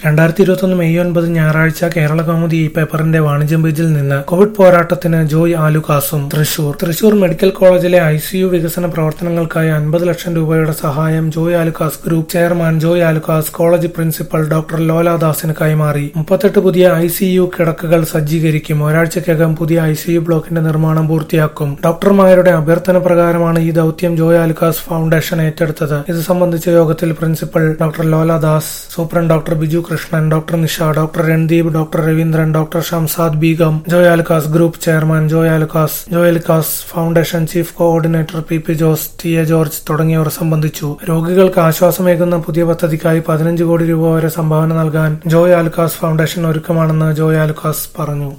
രണ്ടായിരത്തി ഇരുപത്തൊന്ന് മെയ് ഒൻപത് ഞായറാഴ്ച കേരള കൗമുദി ഈ പേപ്പറിന്റെ വാണിജ്യം പേജിൽ നിന്ന് കോവിഡ് പോരാട്ടത്തിന് ജോയ് ആലുക്കാസും തൃശൂർ തൃശൂർ മെഡിക്കൽ കോളേജിലെ ഐ സിയു വികസന പ്രവർത്തനങ്ങൾക്കായി അൻപത് ലക്ഷം രൂപയുടെ സഹായം Joy Alukkas group chairman Joy Alukkas college principal doctor ലോലാദാസിന് കൈമാറി മുപ്പത്തെട്ട് പുതിയ ഐ സിയു കിടക്കകൾ സജ്ജീകരിക്കും ഒരാഴ്ചക്കകം പുതിയ ഐ സിയു ബ്ലോക്കിന്റെ നിർമ്മാണം പൂർത്തിയാക്കും ഡോക്ടർമാരുടെ അഭ്യർത്ഥന പ്രകാരമാണ് ഈ ദൌത്യം ജോയ് ആലുക്കാസ് ഫൗണ്ടേഷൻ ഏറ്റെടുത്തത് ഇത് സംബന്ധിച്ച യോഗത്തിൽ principal doctor Loladas superintendent doctor Biju Krishnan doctor Nisha doctor Randeep doctor Raveendran doctor Shamsad Beegum Joy Alukkas group chairman Joy Alukkas Joy Alukkas foundation chief coordinator P P Jose T A George തുടങ്ങിയവർ സംബന്ധിച്ചു രോഗികൾക്ക് ആശ്വാസമേകുന്ന പുതിയ പദ്ധതിക്കായി പതിനഞ്ച് കോടി രൂപ വരെ സംഭാവന നൽകാൻ ജോയ് ആലുക്കാസ് ഫൗണ്ടേഷൻ ഒരുക്കമാണെന്ന് ജോയ് ആലുക്കാസ് പറഞ്ഞു